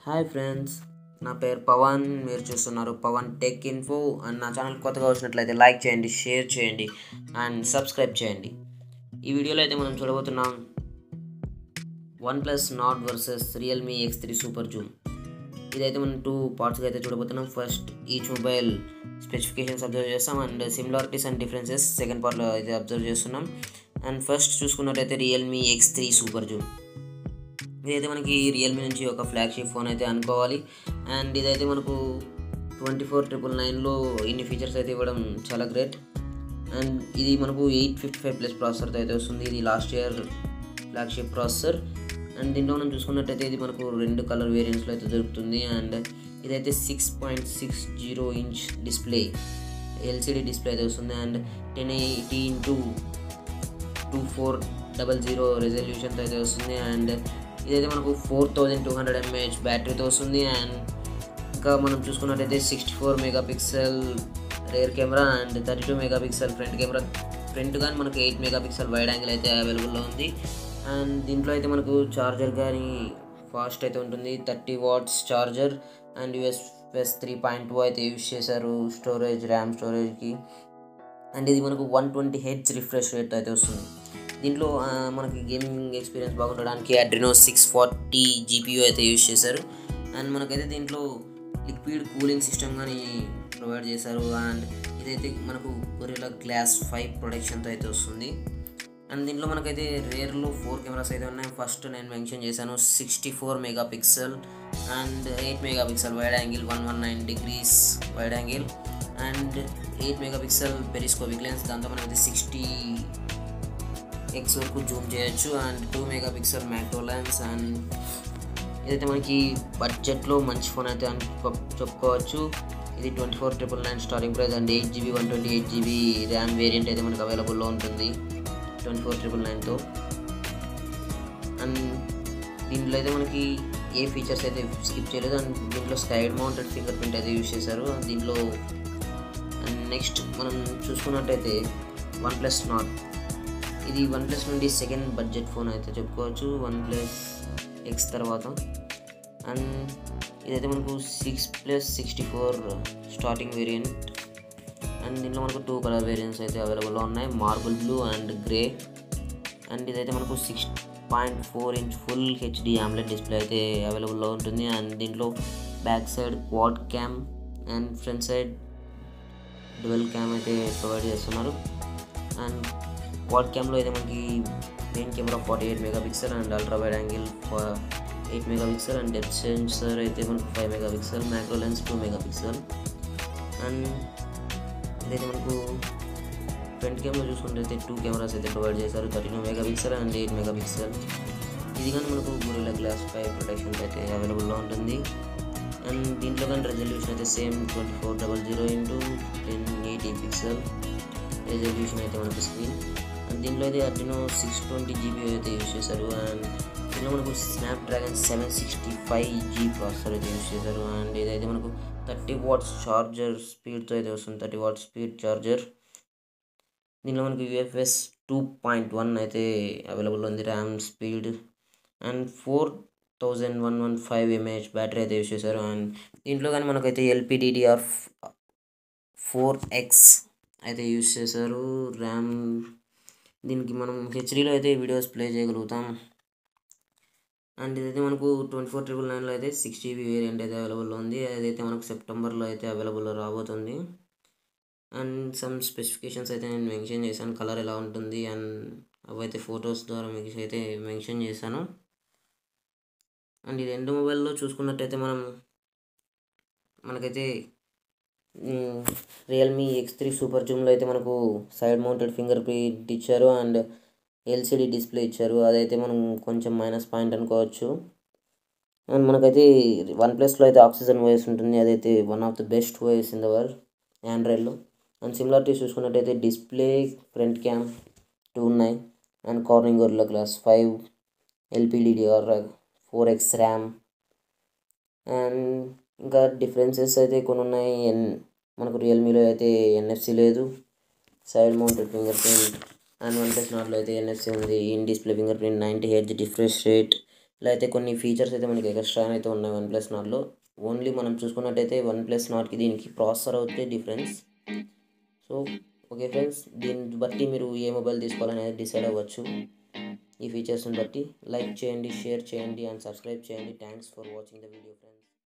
hi friends నా పేరు పవన్ మీరు చూస్తున్నారు పవన్ టెక్ ఇన్ఫో అండ్ నా ఛానల్ కొత్తగా వచ్చినట్లయితే లైక్ చేయండి షేర్ చేయండి అండ్ సబ్స్క్రైబ్ చేయండి ఈ వీడియోలో అయితే మనం చూడబోతున్నాం OnePlus Nord versus Realme X three super zoom ఇదైతే మనం టూ పార్ట్స్గా అయితే చూడబోతున్నాం first each mobile specifications observe చేస్తాం and similarities and differences second పార్ట్లో అయితే అబ్జర్వ్ చేస్తున్నాం అండ్ ఫస్ట్ చూసుకున్నట్టయితే Realme X three super zoom ఇదైతే మనకి రియల్మీ నుంచి ఒక ఫ్లాగ్షిప్ ఫోన్ అయితే అనుకోవాలి అండ్ ఇదైతే మనకు ట్వంటీ ఫోర్ ట్రిపుల్ నైన్లో ఇన్ని ఫీచర్స్ అయితే ఇవ్వడం చాలా గ్రేట్ అండ్ ఇది మనకు ఎయిట్ ఫిఫ్టీ ఫైవ్ ప్లస్ ప్రాసెసర్తో అయితే వస్తుంది ఇది last year flagship processor and దీంట్లో మనం చూసుకున్నట్టయితే ఇది మనకు రెండు కలర్ వేరియంట్స్లో అయితే దొరుకుతుంది అండ్ ఇదైతే six point six zero inch display LCD display అయితే వస్తుంది and ten eighty into two four double zero రెజల్యూషన్తో అయితే వస్తుంది అండ్ ఇదైతే మనకు four thousand two hundred mAh బ్యాటరీతో వస్తుంది అండ్ ఇంకా మనం చూసుకున్నట్టయితే sixty four megapixel rear camera and thirty two mega megapixel front camera front కానీ మనకు eight mega megapixel wide angle అయితే అవైలబుల్లో ఉంది అండ్ దీంట్లో అయితే మనకు చార్జర్ కానీ ఫాస్ట్ అయితే ఉంటుంది thirty watts charger and UFS three point two అయితే యూస్ చేశారు స్టోరేజ్ ర్యామ్ స్టోరేజ్కి అండ్ ఇది మనకు one twenty H refresh rate అయితే వస్తుంది దీంట్లో ఆ, మనకి గేమింగ్ ఎక్స్పీరియన్స్ బాగుండడానికి అడ్రినో సిక్స్ ఫార్టీ జీపీయూ అయితే యూస్ చేశారు అండ్ మనకైతే దీంట్లో లిక్విడ్ కూలింగ్ సిస్టమ్ కానీ ప్రొవైడ్ చేశారు అండ్ ఇదైతే మనకు గొరిలా గ్లాస్ ఫైవ్ ప్రొడక్షన్తో అయితే వస్తుంది అండ్ దీంట్లో మనకైతే రేర్లో ఫోర్ కెమెరాస్ అయితే ఉన్నాయి ఫస్ట్ నేను మెన్షన్ చేశాను sixty four mega pixel and eight mega megapixel wide angle one one nine degrees wide angle and eight mega megapixel periscopic lens దాంతో మనకైతే సిక్స్టీ ఎక్స్ వరకు జూమ్ చేయొచ్చు and two mega pixel macro lens and ఇదైతే మనకి బడ్జెట్లో మంచి phone అయితే అని చెప్- చెప్పుకోవచ్చు ఇది twenty four triple nine starting price and eight GB one twenty eight GB RAM variant అయితే మనకు అవైలబుల్లో ఉంటుంది ట్వంటీ ఫోర్ ట్రిపుల్ నైన్తో అండ్ దీంట్లో అయితే మనకి ఏ ఫీచర్స్ అయితే స్కిప్ చేయలేదు అండ్ దీంట్లో స్కైడ్ మౌంటెడ్ ఫింగర్ ప్రింట్ అయితే యూస్ చేశారు దీంట్లో అండ్ నెక్స్ట్ మనం చూసుకున్నట్టయితే వన్ ప్లస్ నాట్ ఇది వన్ ప్లస్ నుండి సెకండ్ బడ్జెట్ ఫోన్ అయితే చెప్పుకోవచ్చు వన్ ప్లస్ ఎక్స్ తర్వాత అండ్ ఇదైతే మనకు six plus sixty four starting variant and దీంట్లో మనకు టూ కలర్ వేరియంట్స్ అయితే అవైలబుల్లో ఉన్నాయి marble blue and grey and ఇదైతే మనకు six point four inch full HD AMOLED display అయితే అవైలబుల్లో ఉంటుంది అండ్ దీంట్లో back side quad cam and front side dual cam అయితే ప్రొవైడ్ చేస్తున్నారు అండ్ క్వాడ్ క్యామ్లో అయితే మనకి main camera forty eight mega pixel and ultra wide angle eight mega pixel and depth sensor అయితే మనకు five mega pixel macro lens two mega pixel and ఇదైతే మనకు front camera చూసుకుంటే టూ కెమెరాస్ అయితే provide చేశారు thirty two mega pixel and eight mega pixel ఇది కానీ మనకు గొరిల్లా గ్లాస్ ఫైవ్ ప్రొటెక్షన్ అయితే అవైలబుల్లో ఉంటుంది అండ్ దీంట్లో కానీ రెజల్యూషన్ అయితే same twenty four double zero into ten eighty pixel resolution అయితే మనకు స్క్రీన్ అండ్ దీంట్లో అయితే అడ్డినో సిక్స్ ట్వంటీ జీబీ అయితే యూస్ చేశారు అండ్ దీంట్లో మనకు Snapdragon seven sixty five G processor అయితే యూస్ చేశారు అండ్ ఇదైతే మనకు థర్టీ వాట్స్ చార్జర్ స్పీడ్తో అయితే వస్తుంది థర్టీ వాట్స్ స్పీడ్ చార్జర్ దీనిలో మనకి యూఎఫ్ఎస్ టూ పాయింట్ వన్ అయితే అవైలబుల్ ఉంది RAM speed and four thousand one one five mAh battery అయితే యూస్ చేశారు అండ్ దీంట్లో కానీ మనకైతే ఎల్పిడిడిఆర్ ఫోర్ ఎక్స్ అయితే యూస్ చేశారు ర్యామ్ దీనికి మనం హెచ్డీలో అయితే వీడియోస్ ప్లే చేయగలుగుతాం అండ్ ఇదైతే మనకు ట్వంటీ ఫోర్ ట్రిపుల్ నైన్లో అయితే సిక్స్ జీబీ వేరియంట్ అయితే అవైలబుల్లో ఉంది అదైతే మనకు సెప్టెంబర్లో అయితే అవైలబుల్లో రాబోతుంది అండ్ సమ్ స్పెసిఫికేషన్స్ అయితే నేను మెన్షన్ చేశాను కలర్ ఎలా ఉంటుంది అండ్ అవైతే ఫొటోస్ ద్వారా మీకు అయితే మెన్షన్ చేశాను అండ్ ఈ రెండు మొబైల్లో చూసుకున్నట్టయితే మనం మనకైతే రియల్మీ ఎక్స్ త్రీ సూపర్ జూమ్లో అయితే మనకు సైడ్ మౌంటెడ్ ఫింగర్ ప్రింట్ ఇచ్చారు అండ్ ఎల్సిడి డిస్ప్లే ఇచ్చారు అదైతే మనం కొంచెం మైనస్ పాయింట్ అనుకోవచ్చు అండ్ మనకైతే వన్ ప్లస్లో అయితే ఆక్సిజన్ ఓఎస్ ఉంటుంది అదైతే one of the best OS in the world ఆండ్రాయిడ్లో అండ్ సిమిలారిటీస్ చూసుకున్నట్టయితే డిస్ప్లే ఫ్రంట్ క్యామ్ టూ ఉన్నాయి and Corning Gorilla glass five LPDDR four X RAM and ఇంకా డిఫరెన్సెస్ అయితే కొన్ని ఉన్నాయి ఎన్ మనకు రియల్మీలో అయితే ఎన్ఎఫ్సి లేదు side mounted finger print and one plus నాట్లో అయితే ఎన్ఎఫ్సి ఉంది in display finger print ninety H refresh rate ఇలా అయితే కొన్ని ఫీచర్స్ అయితే మనకి ఎక్స్ట్రా అయితే ఉన్నాయి వన్ ప్లస్ నాట్లో ఓన్లీ మనం చూసుకున్నట్టయితే వన్ ప్లస్ నాట్కి దీనికి ప్రాసెసర్ అవుతే డిఫరెన్స్ సో ఓకే ఫ్రెండ్స్ దీన్ని బట్టి మీరు ఏ మొబైల్ తీసుకోవాలనేది డిసైడ్ అవ్వచ్చు ఈ ఫీచర్స్ని బట్టి లైక్ చేయండి షేర్ చేయండి అండ్ సబ్స్క్రైబ్ చేయండి thanks for watching the video friends